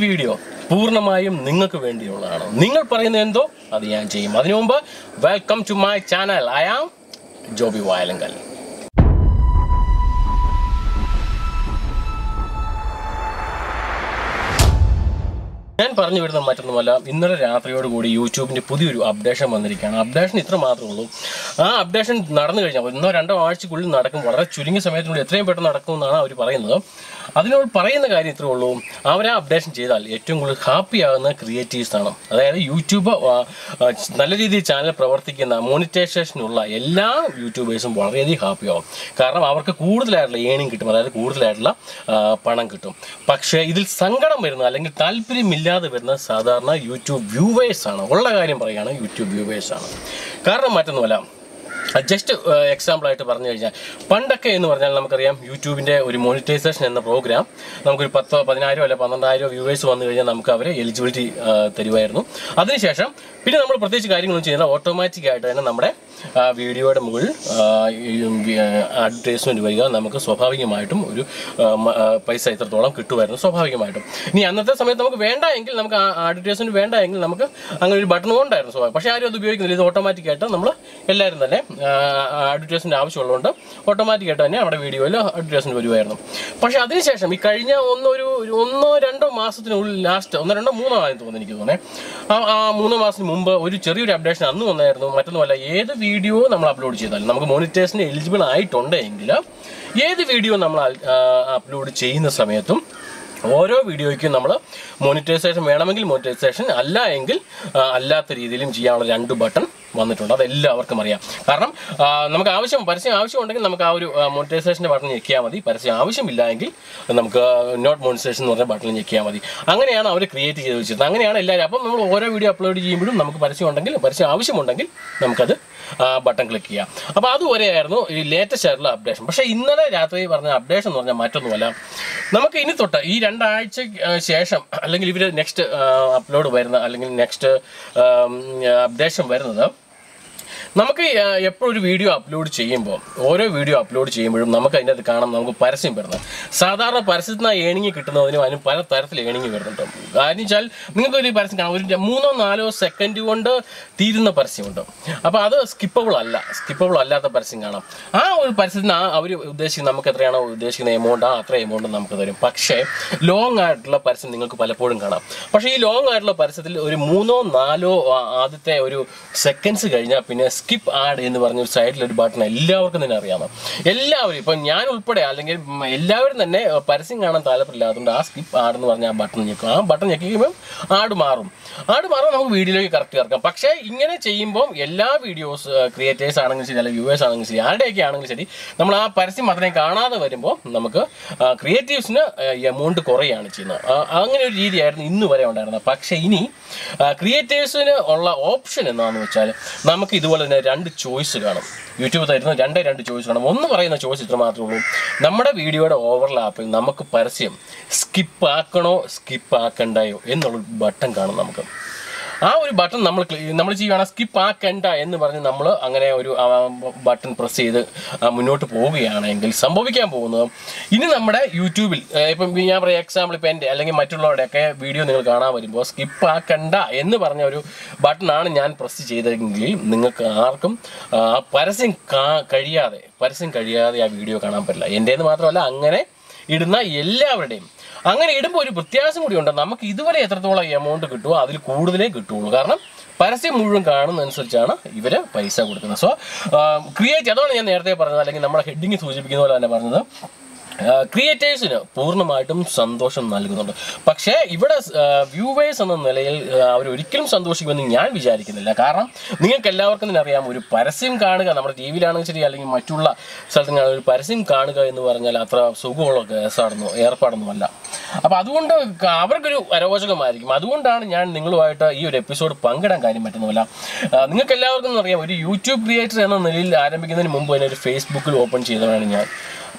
video പൂർണ്ണമായും നിങ്ങൾക്ക് വേണ്ടിയുള്ളതാണ് നിങ്ങൾ പറയുന്നത് എന്തോ അത് ഞാൻ ചെയ്യും അതിനു മുമ്പ് welcome to my channel I am Joby Vayalankal ഞാൻ പറഞ്ഞു വിടുന്നത് മറ്റൊന്നുമല്ല ഇന്നലെ രാത്രിയോട് കൂടി യൂട്യൂബിന്റെ പുതിയൊരു അപ്ഡേഷൻ വന്നിരിക്കുകയാണ് അപ്ഡേഷൻ ഇത്ര മാത്രമേ ഉള്ളൂ ആ അപ്ഡേഷൻ നടന്നു കഴിഞ്ഞാൽ ഒന്നോ രണ്ടോ ആഴ്ചക്കുള്ളിൽ നടക്കും വളരെ ചുരുങ്ങിയ സമയത്തിനുള്ളിൽ എത്രയും പെട്ടെന്ന് നടക്കുമെന്നാണ് അവർ പറയുന്നത് അതിനോട് പറയുന്ന കാര്യം ഇത്രേ ഉള്ളൂ അവർ ആ അപ്ഡേഷൻ ചെയ്താൽ ഏറ്റവും കൂടുതൽ ഹാപ്പി ആകുന്ന ക്രിയേറ്റീവ്സ് ആണ് അതായത് യൂട്യൂബ് ആ, ആ, നല്ല രീതിയിൽ ചാനൽ പ്രവർത്തിക്കുന്ന മോണിറ്റൈസേഷനുള്ള എല്ലാ യൂട്യൂബേഴ്സും വളരെയധികം ഹാപ്പി ആവും കാരണം അവർക്ക് കൂടുതലായിട്ടുള്ള ഏണിംഗ് കിട്ടും അതായത് കൂടുതലായിട്ടുള്ള ആ, പണം കിട്ടും പക്ഷേ ഇതിൽ സങ്കടം വരുന്ന അല്ലെങ്കിൽ താല്പര്യമില്ലാതെ വരുന്ന സാധാരണ യൂട്യൂബ് വ്യൂവേഴ്സ് ആണ് ഉള്ള കാര്യം പറയുകയാണ് യൂട്യൂബ് വ്യൂവേഴ്സ് ആണ് കാരണം മറ്റൊന്നുമല്ല ജസ്റ്റ് എക്സാമ്പിൾ ആയിട്ട് പറഞ്ഞു കഴിഞ്ഞാൽ പണ്ടൊക്കെ എന്ന് പറഞ്ഞാൽ നമുക്കറിയാം യൂട്യൂബിൻ്റെ ഒരു മോണിറ്റൈസേഷൻ എന്ന പ്രോഗ്രാം നമുക്കൊരു പത്തോ പതിനായിരോ അല്ലെ പന്ത്രണ്ടായിരോ വ്യൂവേഴ്സ് വന്നു കഴിഞ്ഞാൽ നമുക്ക് അവരെ എലിജിബിലിറ്റി തരുമായിരുന്നു അതിനുശേഷം പിന്നെ നമ്മൾ പ്രത്യേകിച്ച് കാര്യങ്ങളൊന്നും ചെയ്യുന്നില്ല ഓട്ടോമാറ്റിക് ആയിട്ട് തന്നെ നമ്മുടെ ആ, വീഡിയോയുടെ മുകളിൽ അഡ്വർടൈസ്മെൻറ്റ് വരിക നമുക്ക് സ്വാഭാവികമായിട്ടും ഒരു ആ, മ- ആ, പൈസ ഇത്രത്തോളം കിട്ടുമായിരുന്നു സ്വാഭാവികമായിട്ടും ഇനി അന്നത്തെ സമയത്ത് നമുക്ക് വേണ്ട എങ്കിൽ നമുക്ക് അഡ്വർടൈസ്മെൻറ്റ് വേണ്ട എങ്കിൽ നമുക്ക് അങ്ങനെ ഒരു ബട്ടൺ ഉണ്ടായിരുന്നു സ്വാഭാവികം പക്ഷേ ആരും അത് ഉപയോഗിക്കുന്നില്ല ഇത് ഓട്ടോമാറ്റിക് ആയിട്ട് നമ്മൾ എല്ലാവരും തന്നെ അഡ്വർടൈസ്മെൻറ്റ് ആവശ്യമുള്ളതുകൊണ്ട് ഓട്ടോമാറ്റിക് ആയിട്ട് തന്നെ നമ്മുടെ വീഡിയോയിൽ അഡ്വർടൈസ്മെൻറ്റ് വരുമായിരുന്നു പക്ഷേ അതിനുശേഷം ഈ കഴിഞ്ഞ ഒന്നൊരു ഒരു ഒന്നോ രണ്ടോ മാസത്തിനുള്ളിൽ ലാസ്റ്റ് ഒന്നോ രണ്ടോ മൂന്നോ ആയെന്ന് തോന്നുന്നു എനിക്ക് തോന്നുന്നത് ആ ആ മൂന്ന് മാസത്തിന് മുമ്പ് ഒരു ചെറിയൊരു അപ്ഡേഷൻ അന്ന് വന്നായിരുന്നു മറ്റൊന്നുമല്ല ഏത് വീഡിയോ നമ്മൾ അപ്ലോഡ് ചെയ്താലും നമുക്ക് മോണിറ്റേഷന് എലിജിബിൾ ആയിട്ടുണ്ടെങ്കിൽ ഏത് വീഡിയോ നമ്മൾ അപ്ലോഡ് ചെയ്യുന്ന സമയത്തും ഓരോ വീഡിയോയ്ക്കും നമ്മൾ മോണിറ്റൈസേഷൻ വേണമെങ്കിൽ മോണിറ്റൈസേഷൻ അല്ല എങ്കിൽ ആ, അല്ലാത്ത രീതിയിലും ചെയ്യാനുള്ള രണ്ട് ബട്ടൺ വന്നിട്ടുണ്ട് അത് എല്ലാവർക്കും അറിയാം കാരണം ആ, നമുക്ക് ആവശ്യം പരസ്യം ആവശ്യമുണ്ടെങ്കിൽ നമുക്ക് ആ ഒരു മോണിറ്റൈസേഷൻ്റെ ബട്ടൺ ഞെക്കിയാൽ മതി പരസ്യം ആവശ്യമില്ല എങ്കിൽ നമുക്ക് നോട്ട് മോണിറ്റൈസേഷൻ എന്ന് പറഞ്ഞ ബട്ടൺ ഞെക്കിയാൽ മതി അങ്ങനെയാണ് അവർ ക്രിയേറ്റ് ചെയ്ത് വെച്ചിരുന്നത് അങ്ങനെയാണ് എല്ലാവരും അപ്പം നമ്മൾ ഓരോ വീഡിയോ അപ്ലോഡ് ചെയ്യുമ്പോഴും നമുക്ക് പരസ്യം ഉണ്ടെങ്കിൽ പരസ്യം ആവശ്യമുണ്ടെങ്കിൽ നമുക്കത് ബട്ടൺ ക്ലിക്ക് ചെയ്യാം അപ്പോൾ അതുവരെയായിരുന്നു ഈ ലേറ്റസ്റ്റ് ആയിട്ടുള്ള അപ്ഡേഷൻ പക്ഷേ ഇന്നലെ രാത്രി പറഞ്ഞ അപ്ഡേഷൻ എന്ന് പറഞ്ഞാൽ മറ്റൊന്നുമല്ല നമുക്ക് ഇനി തൊട്ട് ഈ രണ്ടാഴ്ച ശേഷം അല്ലെങ്കിൽ ഇവർ നെക്സ്റ്റ് അപ്ലോഡ് വരുന്ന അല്ലെങ്കിൽ നെക്സ്റ്റ് അപ്ഡേഷൻ വരുന്നത് നമുക്ക് എപ്പോഴും ഒരു വീഡിയോ അപ്ലോഡ് ചെയ്യുമ്പോൾ ഓരോ വീഡിയോ അപ്ലോഡ് ചെയ്യുമ്പോഴും നമുക്ക് അതിൻ്റെ അത് കാണാം നമുക്ക് പരസ്യം വരുന്നത് സാധാരണ പരസ്യത്തിൽ നിന്ന് ഏണിങ് കിട്ടുന്നതിനും അതിന് പല തരത്തിൽ ഏണിങ് വരുന്നുണ്ട് കാര്യം വെച്ചാൽ നിങ്ങൾക്ക് ഒരു പരസ്യം കാണാം ഒരു മൂന്നോ നാലോ സെക്കൻഡ് കൊണ്ട് തീരുന്ന പരസ്യമുണ്ട് അപ്പോൾ അത് സ്കിപ്പബിൾ അല്ല സ്കിപ്പബിൾ അല്ലാത്ത പരസ്യം കാണാം ആ ഒരു പരസ്യത്തിന് ആ അവർ ഉദ്ദേശിക്കുന്ന നമുക്ക് എത്രയാണോ ഉദ്ദേശിക്കുന്ന എമൗണ്ട് ആ അത്ര എമൗണ്ട് നമുക്ക് തരും പക്ഷേ ലോങ് ആയിട്ടുള്ള പരസ്യം നിങ്ങൾക്ക് പലപ്പോഴും കാണാം പക്ഷേ ഈ ലോങ് ആയിട്ടുള്ള പരസ്യത്തിൽ ഒരു മൂന്നോ നാലോ ആ, ആദ്യത്തെ ഒരു സെക്കൻഡ്സ് കഴിഞ്ഞാൽ പിന്നെ സ്കിപ്പ് ആഡ് എന്ന് പറഞ്ഞ ഒരു സൈഡിൽ ഒരു ബട്ടൺ എല്ലാവർക്കും തന്നെ അറിയാമോ എല്ലാവരും ഇപ്പം ഞാൻ ഉൾപ്പെടെ അല്ലെങ്കിൽ ഉം, എല്ലാവരും തന്നെ അഹ്, പരസ്യം കാണാൻ താല്പര്യമില്ലാത്തതുകൊണ്ട് ആ സ്കിപ്പ് ആഡ് എന്ന് പറഞ്ഞ ആ ബട്ടൺ ഞെക്കും ആ ബട്ടൺ ഞെക്കിക്കുമ്പോൾ ആഡ് മാറും ആഡ് മാറും നമുക്ക് വീഡിയോയിലേക്ക് കറക്റ്റ് ചേർക്കാം പക്ഷേ ഇങ്ങനെ ചെയ്യുമ്പോൾ എല്ലാ വീഡിയോസ് ക്രിയേറ്റേഴ്സ് ആണെങ്കിലും ശരി അല്ലെങ്കിൽ വ്യൂവേഴ്സ് ആണെങ്കിലും ശരി ആരുടെയൊക്കെ ആണെങ്കിലും ശരി നമ്മൾ ആ പരസ്യം അത്രയും കാണാതെ വരുമ്പോൾ നമുക്ക് ക്രിയേറ്റീവ്സിന് എമൗണ്ട് കുറയാണ് ചെയ്യുന്നത് ആ, അങ്ങനെ ഒരു രീതിയായിരുന്നു ഇന്ന് വരെ ഉണ്ടായിരുന്നത് പക്ഷേ ഇനി ക്രിയേറ്റേഴ്സിന് ഉള്ള ഓപ്ഷൻ എന്താണെന്ന് വെച്ചാൽ നമുക്ക് ഇതുപോലെ തന്നെ രണ്ട് ചോയ്സ് കാണും യൂട്യൂബ് തരുന്ന രണ്ടേ രണ്ട് ചോയ്സ് കാണും ഒന്ന് പറയുന്ന ചോയ്സ് ഇത്ര മാത്രമേ ഉള്ളൂ നമ്മുടെ വീഡിയോയുടെ ഓവർലാപ്പിൽ നമുക്ക് പരസ്യം സ്കിപ്പ് ആക്കണോ സ്കിപ്പ് ആക്കണ്ടായോ എന്നുള്ള ബട്ടൺ കാണും നമുക്ക് ആ ഒരു ബട്ടൺ നമ്മൾ നമ്മൾ ചെയ്യുകയാണ് സ്കിപ്പ് ആക്കണ്ട എന്ന് പറഞ്ഞ് നമ്മൾ അങ്ങനെ ഒരു ബട്ടൺ പ്രസ് ചെയ്ത് ആ, മുന്നോട്ട് പോവുകയാണെങ്കിൽ സംഭവിക്കാൻ പോകുന്നത് ഇനി നമ്മുടെ യൂട്യൂബിൽ ഏ, ഇപ്പം ഞാൻ പറയാം എക്സാമ്പിൾ ഇപ്പം എൻ്റെ അല്ലെങ്കിൽ മറ്റുള്ളവരുടെയൊക്കെ വീഡിയോ നിങ്ങൾ കാണാൻ വരുമ്പോൾ സ്കിപ്പ് ആക്കണ്ട എന്ന് പറഞ്ഞ ഒരു ബട്ടണാണ് ഞാൻ പ്രസ് ചെയ്തതെങ്കിൽ നിങ്ങൾക്ക് ആർക്കും ആ, പരസ്യം കാ- കഴിയാതെ പരസ്യം കഴിയാതെ ആ വീഡിയോ കാണാൻ പറ്റില്ല എൻ്റേന്ന് മാത്രമല്ല അങ്ങനെ ഇടുന്ന എല്ലാവരുടെയും അങ്ങനെ ഇടുമ്പോൾ ഒരു വ്യത്യാസം കൂടി ഉണ്ട് നമുക്ക് ഇതുവരെ എത്രത്തോളം എമൗണ്ട് കിട്ടുമോ അതിൽ കൂടുതലേ കിട്ടുള്ളൂ കാരണം പരസ്യം മുഴുവൻ കാണുന്നതനുസരിച്ചാണ് ഇവർ പൈസ കൊടുക്കുന്നത് സോ ക്രിയേറ്റ് അതാണ് ഞാൻ നേരത്തെ പറഞ്ഞത് അല്ലെങ്കിൽ നമ്മുടെ ഹെഡിങ് സൂചിപ്പിക്കുന്ന പോലെ തന്നെ പറഞ്ഞത് ക്രിയേറ്റേഴ്സിന് പൂർണ്ണമായിട്ടും സന്തോഷം നൽകുന്നുണ്ട് പക്ഷേ ഇവിടെ വ്യൂവേഴ്സ് എന്ന നിലയിൽ അവർ ഒരിക്കലും സന്തോഷിക്കുമെന്ന് ഞാൻ വിചാരിക്കുന്നില്ല കാരണം നിങ്ങൾക്ക് എല്ലാവർക്കും തന്നെ അറിയാം ഒരു പരസ്യം കാണുക നമ്മുടെ ടി വിയിലാണെങ്കിൽ ശരി അല്ലെങ്കിൽ മറ്റുള്ള സ്ഥലത്ത് കാണുക ഒരു പരസ്യം കാണുക എന്ന് പറഞ്ഞാൽ അത്ര സുഖമുള്ള കേസാണെന്നോ ഏർപ്പാടൊന്നുമല്ല അപ്പോൾ അതുകൊണ്ട് ക- അവർക്കൊരു അരോചകമായിരിക്കും അതുകൊണ്ടാണ് ഞാൻ നിങ്ങളുമായിട്ട് ഈ ഒരു എപ്പിസോഡ് പങ്കിടാൻ കാര്യം പറ്റുന്നില്ല നിങ്ങൾക്ക് എല്ലാവർക്കും അറിയാം ഒരു യൂട്യൂബ് ക്രിയേറ്റർ എന്ന നിലയിൽ ആരംഭിക്കുന്നതിന് മുമ്പ് തന്നെ ഒരു ഫേസ്ബുക്കിൽ ഓപ്പൺ ചെയ്തവരാണ് ഞാൻ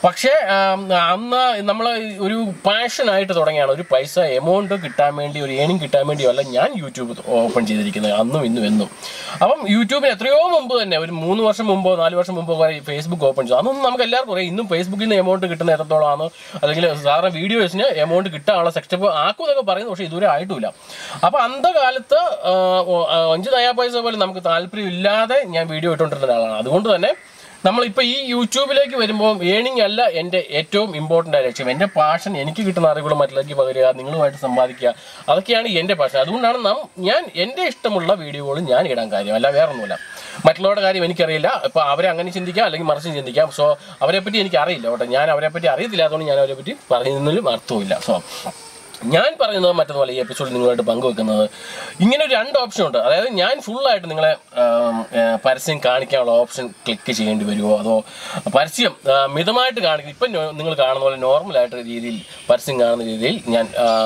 പക്ഷേ ആം, അന്ന് നമ്മൾ ഒരു പാഷനായിട്ട് തുടങ്ങിയാണ് ഒരു പൈസ എമൗണ്ട് കിട്ടാൻ വേണ്ടി ഒരു ഏണിംഗ് കിട്ടാൻ വേണ്ടിയല്ല ഞാൻ യൂട്യൂബ് ഓപ്പൺ ചെയ്തിരിക്കുന്നത് അന്നും ഇന്നും എന്നും അപ്പം യൂട്യൂബിന് എത്രയോ മുമ്പ് തന്നെ ഒരു മൂന്ന് വർഷം മുമ്പോ നാല് വർഷം മുമ്പോ വരെ ഫേസ്ബുക്ക് ഓപ്പൺ ചെയ്തു അതൊന്നും നമുക്ക് എല്ലാവർക്കും അറിയാം ഇന്നും ഫേസ്ബുക്കിൽ നിന്ന് എമൗണ്ട് കിട്ടുന്ന എത്രത്തോളമാണ് അല്ലെങ്കിൽ സാധാരണ വീഡിയോസിന് എമൗണ്ട് കിട്ടാനുള്ള സെക്സ്റ്റപ്പ് ആക്കും എന്നൊക്കെ പറയുന്നു പക്ഷേ ഇതുവരെ ആയിട്ടുമില്ല അപ്പോൾ അന്ധകാലത്ത് ആ, ഓ- ആ, അഞ്ച് നയാ പൈസ പോലും നമുക്ക് താല്പര്യമില്ലാതെ ഞാൻ വീഡിയോ ഇട്ടുകൊണ്ടിരുന്ന ഒരാളാണ് അതുകൊണ്ട് തന്നെ നമ്മളിപ്പോൾ ഈ യൂട്യൂബിലേക്ക് വരുമ്പോൾ ഏണിംഗ് അല്ല എൻ്റെ ഏറ്റവും ഇമ്പോർട്ടൻ്റ് ആയ ലക്ഷ്യം എൻ്റെ പാഷൻ എനിക്ക് കിട്ടുന്ന അറിവുകൾ മറ്റുള്ളവർക്ക് പകരുക നിങ്ങളുമായിട്ട് സമ്പാദിക്കുക അതൊക്കെയാണ് എൻ്റെ പാഷൻ അതുകൊണ്ടാണ് നാം ഞാൻ എൻ്റെ ഇഷ്ടമുള്ള വീഡിയോകൾ ഞാൻ ഇടാൻ കാര്യം അല്ല വേറെ ഒന്നുമില്ല മറ്റുള്ളവരുടെ കാര്യം എനിക്കറിയില്ല ഇപ്പോൾ അവരെ അങ്ങനെ ചിന്തിക്കാം അല്ലെങ്കിൽ മറിച്ച് ചിന്തിക്കാം സോ അവരെപ്പറ്റി എനിക്ക് അറിയില്ല കേട്ടോ ഞാൻ അവരെപ്പറ്റി അറിയത്തില്ലാത്തതുകൊണ്ട് ഞാൻ അവരെപ്പറ്റി പറയുന്നതിലും അർത്ഥമില്ല സോ ഞാൻ പറയുന്നത് മറ്റൊന്നുമല്ല ഈ എപ്പിസോഡിൽ നിങ്ങളുമായിട്ട് പങ്കുവെക്കുന്നത് ഇങ്ങനെ ഒരു രണ്ട് ഓപ്ഷൻ ഉണ്ട് അതായത് ഞാൻ ഫുള്ളായിട്ട് നിങ്ങളെ ആം, ആ, പരസ്യം കാണിക്കാനുള്ള ഓപ്ഷൻ ക്ലിക്ക് ചെയ്യേണ്ടി വരുമോ അതോ പരസ്യം ആ, മിതമായിട്ട് കാണിക്കും ഇപ്പം നിങ്ങൾ കാണുന്ന പോലെ നോർമലായിട്ട് രീതിയിൽ പരസ്യം കാണുന്ന രീതിയിൽ ഞാൻ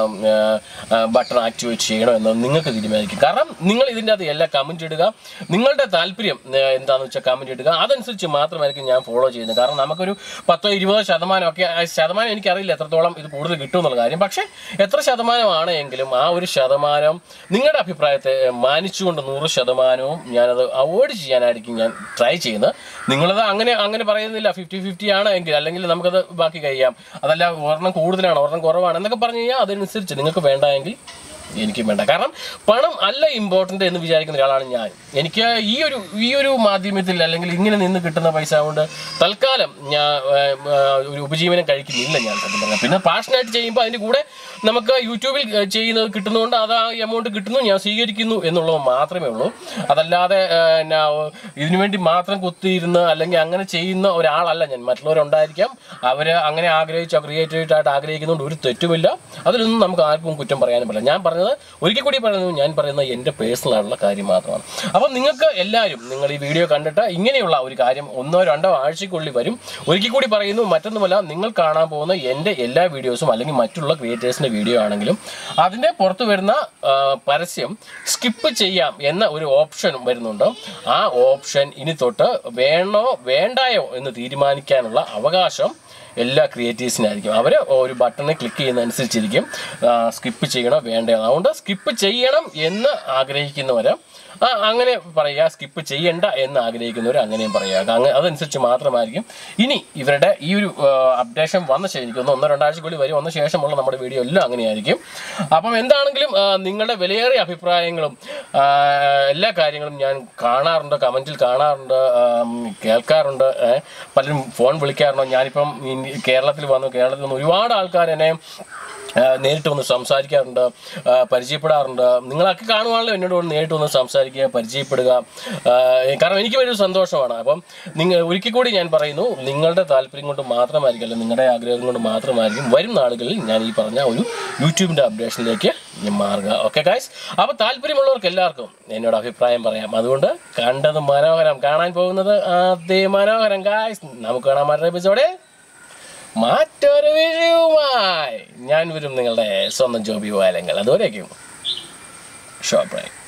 ബട്ടൺ ആക്ടിവേറ്റ് ചെയ്യണോ എന്ന് നിങ്ങൾക്ക് തീരുമാനിക്കും കാരണം നിങ്ങൾ ഇതിൻ്റെ അകത്ത് എല്ലാ കമൻറ്റ് ഇടുക നിങ്ങളുടെ താല്പര്യം ആ, എന്താണെന്ന് വെച്ചാൽ കമൻറ്റ് ഇടുക അതനുസരിച്ച് മാത്രമായിരിക്കും ഞാൻ ഫോളോ ചെയ്യുന്നത് കാരണം നമുക്കൊരു പത്തോ ഇരുപതോ ശതമാനം ഒക്കെ ആ ശതമാനം എനിക്കറിയില്ല എത്രത്തോളം ഇത് കൂടുതൽ കിട്ടും എന്നുള്ള കാര്യം പക്ഷേ എത്ര ശതമാനമാണ് എങ്കിലും ആ ഒരു ശതമാനം നിങ്ങളുടെ അഭിപ്രായത്തെ മാനിച്ചുകൊണ്ട് നൂറ് ശതമാനവും ഞാനത് അവോയ്ഡ് ചെയ്യാനായിരിക്കും ഞാൻ ട്രൈ ചെയ്യുന്നത് നിങ്ങളത് അങ്ങനെ അങ്ങനെ പറയുന്നില്ല ഫിഫ്റ്റി ഫിഫ്റ്റി ആണ് എങ്കിൽ അല്ലെങ്കിൽ നമുക്കത് ബാക്കി കഴിയാം അതല്ല ഒരെണ്ണം കൂടുതലാണ് ഒരെണ്ണം കുറവാണ് എന്നൊക്കെ പറഞ്ഞു കഴിഞ്ഞാൽ അതനുസരിച്ച് നിങ്ങൾക്ക് വേണ്ട എങ്കിൽ എനിക്കും വേണ്ട കാരണം പണം അല്ല ഇമ്പോർട്ടൻ്റ് എന്ന് വിചാരിക്കുന്ന ഒരാളാണ് ഞാൻ എനിക്ക് ഈ ഒരു ഈ ഒരു മാധ്യമത്തിൽ അല്ലെങ്കിൽ ഇങ്ങനെ നിന്ന് കിട്ടുന്ന പൈസ കൊണ്ട് തൽക്കാലം ഞാൻ ഏർ, ഏർ, ഒരു ഉപജീവനം കഴിക്കുന്നില്ല ഞാൻ സത്യം പറഞ്ഞാൽ പിന്നെ പാഷനായിട്ട് ചെയ്യുമ്പോൾ അതിൻ്റെ കൂടെ നമുക്ക് യൂട്യൂബിൽ ഏർ, ചെയ്യുന്നത് കിട്ടുന്നതുകൊണ്ട് അത് ആ എമൗണ്ട് കിട്ടുന്നു ഞാൻ സ്വീകരിക്കുന്നു എന്നുള്ളത് മാത്രമേ ഉള്ളൂ അതല്ലാതെ ഏർ, എന്നാ, ഇതിനു വേണ്ടി മാത്രം കുത്തിയിരുന്ന് അല്ലെങ്കിൽ അങ്ങനെ ചെയ്യുന്ന ഒരാളല്ല ഞാൻ മറ്റുള്ളവരുണ്ടായിരിക്കാം അവർ അങ്ങനെ ആഗ്രഹിച്ചോ ക്രിയേറ്റീവായിട്ട് ആഗ്രഹിക്കുന്നതുകൊണ്ട് ഒരു തെറ്റുമില്ല അതിലൊന്നും നമുക്ക് ആർക്കും കുറ്റം പറയാനും പറ്റില്ല ഞാൻ പറഞ്ഞത് ഒരിക്കൽ കൂടി പറയുന്നത് ഞാൻ പറയുന്നത് എൻ്റെ പേഴ്സണൽ ആയിട്ടുള്ള കാര്യം മാത്രമാണ് അപ്പം നിങ്ങൾക്ക് എല്ലാവരും നിങ്ങൾ ഈ വീഡിയോ കണ്ടിട്ട് ഇങ്ങനെയുള്ള ഒരു കാര്യം ഒന്നോ രണ്ടോ ആഴ്ചയ്ക്കുള്ളിൽ വരും ഒരിക്കൽ കൂടി പറയുന്നു മറ്റൊന്നുമല്ല നിങ്ങൾ കാണാൻ പോകുന്ന എൻ്റെ എല്ലാ വീഡിയോസും അല്ലെങ്കിൽ മറ്റുള്ള ക്രിയേറ്റേഴ്സിൻ്റെ വീഡിയോ ആണെങ്കിലും അതിൻ്റെ പുറത്ത് വരുന്ന ആ, പരസ്യം സ്കിപ്പ് ചെയ്യാം എന്ന ഒരു ഓപ്ഷൻ വരുന്നുണ്ട് ആ ഓപ്ഷൻ ഇനി തൊട്ട് വേണോ വേണ്ടായോ എന്ന് തീരുമാനിക്കാനുള്ള അവകാശം എല്ലാ ക്രിയേറ്റീവ്സിനായിരിക്കും അവർ ഒരു ബട്ടണിൽ ക്ലിക്ക് ചെയ്യുന്നതനുസരിച്ചിരിക്കും സ്കിപ്പ് ചെയ്യണോ വേണ്ടയോ അതുകൊണ്ട് സ്കിപ്പ് ചെയ്യണം എന്ന് ആഗ്രഹിക്കുന്നവർ ആ അങ്ങനെ പറയുക സ്കിപ്പ് ചെയ്യണ്ട എന്ന് ആഗ്രഹിക്കുന്നവർ അങ്ങനെയും പറയുക അങ്ങ് അതനുസരിച്ച് മാത്രമായിരിക്കും ഇനി ഇവരുടെ ഈ ഒരു അപ്ഡേഷൻ വന്ന ശേഷം എനിക്ക് തോന്നുന്നു ഒന്നോ രണ്ടാഴ്ചക്കുള്ളിൽ വരും വന്ന ശേഷമുള്ള നമ്മുടെ വീഡിയോ എല്ലാം അങ്ങനെയായിരിക്കും അപ്പം എന്താണെങ്കിലും ആ, നിങ്ങളുടെ വിലയേറിയ അഭിപ്രായങ്ങളും ആ, എല്ലാ കാര്യങ്ങളും ഞാൻ കാണാറുണ്ട് കമൻറ്റിൽ കാണാറുണ്ട് ആം, കേൾക്കാറുണ്ട് ഏ, പലരും ഫോൺ വിളിക്കാറുണ്ട് ഞാനിപ്പം ഇന്ത്യ- കേരളത്തിൽ വന്നു കേരളത്തിൽ വന്ന് ഒരുപാട് ആൾക്കാർ എന്നെ ആ, നേരിട്ട് വന്ന് സംസാരിക്കാറുണ്ട് ആ, പരിചയപ്പെടാറുണ്ട് നിങ്ങളൊക്കെ കാണുവാണല്ലോ എന്നോട് വന്ന് നേരിട്ട് വന്ന് സംസാരിക്കുക പരിചയപ്പെടുക ആ, കാരണം എനിക്ക് വലിയൊരു സന്തോഷമാണ് അപ്പം നിങ്ങൾ ഒരിക്കൽ കൂടി ഞാൻ പറയുന്നു നിങ്ങളുടെ താല്പര്യം കൊണ്ട് മാത്രമായിരിക്കും അല്ലെങ്കിൽ നിങ്ങളുടെ ആഗ്രഹം കൊണ്ട് മാത്രമായിരിക്കും വരും നാളുകളിൽ ഞാൻ ഈ പറഞ്ഞ ഒരു യൂട്യൂബിൻ്റെ അപ്ഡേഷനിലേക്ക് ഞാൻ മാറുക ഓക്കെ ഗായ്സ് അപ്പോൾ താല്പര്യമുള്ളവർക്ക് എല്ലാവർക്കും എന്നോട് അഭിപ്രായം പറയാം അതുകൊണ്ട് കണ്ടത് മനോഹരം കാണാൻ പോകുന്നത് അതേ മനോഹരം ഗായ്സ് നമുക്ക് കാണാൻ മറ്റൊരു എപ്പിസോഡ് മറ്റൊരു വിഷയവുമായി ഞാൻ വരും നിങ്ങളുടെ സ്വന്തം ജോബി വാലങ്ങൾ അതുവരേക്കും ഷോപ്പ്